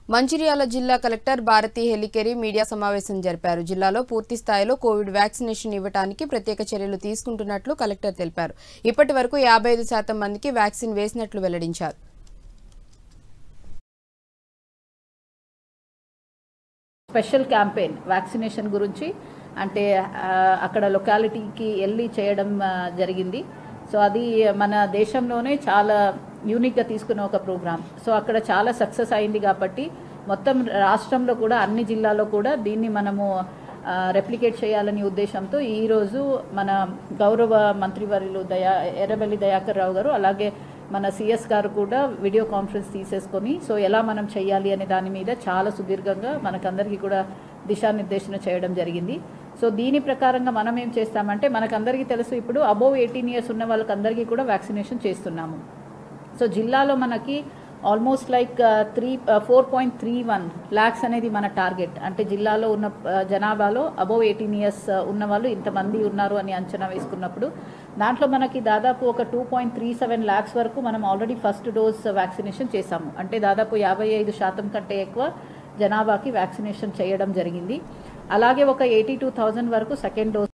మంచిర్యాల జిల్లా collector Bharati హెలికెరి media సమావేశం జరిపారు జిల్లాలో పూర్తి స్థాయిలో కోవిడ్ వ్యాక్సినేషన్ ఇవ్వడానికి ప్రత్యేక చర్యలు తీసుకుంటున్నట్లు కలెక్టర్ తెలిపారు ఇప్పటి వరకు యాభై ఐదు శాతం మందికి వ్యాక్సిన్ వేసినట్లు వెల్లడించారు స్పెషల్ క్యాంపెయిన్ వ్యాక్సినేషన్ గురించి అంటే ఆ, అక్కడ లొకాలిటీకి వెళ్ళి చేయడం ఆ, జరిగింది సో అది మన దేశంలోనే చాలా యూనిక్గా తీసుకున్న ఒక ప్రోగ్రామ్ సో అక్కడ చాలా సక్సెస్ అయింది కాబట్టి మొత్తం రాష్ట్రంలో కూడా అన్ని జిల్లాల్లో కూడా దీన్ని మనము రెప్లికేట్ చేయాలనే ఉద్దేశంతో ఈరోజు మన గౌరవ మంత్రివర్యులు దయా ఎర్రబెల్లి దయాకర్ రావు గారు అలాగే మన సిఎస్ గారు కూడా వీడియో కాన్ఫరెన్స్ తీసేసుకొని సో ఎలా మనం చేయాలి అనే దాని మీద చాలా సుదీర్ఘంగా మనకందరికీ కూడా దిశానిర్దేశన చేయడం జరిగింది సో దీని ప్రకారంగా మనం ఏం చేస్తామంటే మనకందరికీ తెలుసు ఇప్పుడు అబోవ్ ఎయిటీన్ ఇయర్స్ ఉన్న వాళ్ళకందరికీ కూడా వ్యాక్సినేషన్ చేస్తున్నాము సో జిల్లాలో మనకి almost like three four point three one lakhs అనేది మన టార్గెట్ అంటే జిల్లాలో ఉన్న uh, జనాభాలో అబోవ్ ఎయిటీన్ ఇయర్స్ ఉన్న వాళ్ళు ఇంతమంది ఉన్నారు అని అంచనా వేసుకున్నప్పుడు దాంట్లో మనకి దాదాపు ఒక two point three seven lakhs వరకు మనం ఆల్రెడీ ఫస్ట్ డోస్ వ్యాక్సినేషన్ చేశాము అంటే దాదాపు యాభై ఐదు శాతం కంటే ఎక్కువ జనాభాకి వ్యాక్సినేషన్ చేయడం జరిగింది అలాగే ఒక ఎయిటీ టూ థౌజండ్ వరకు సెకండ్ డోస్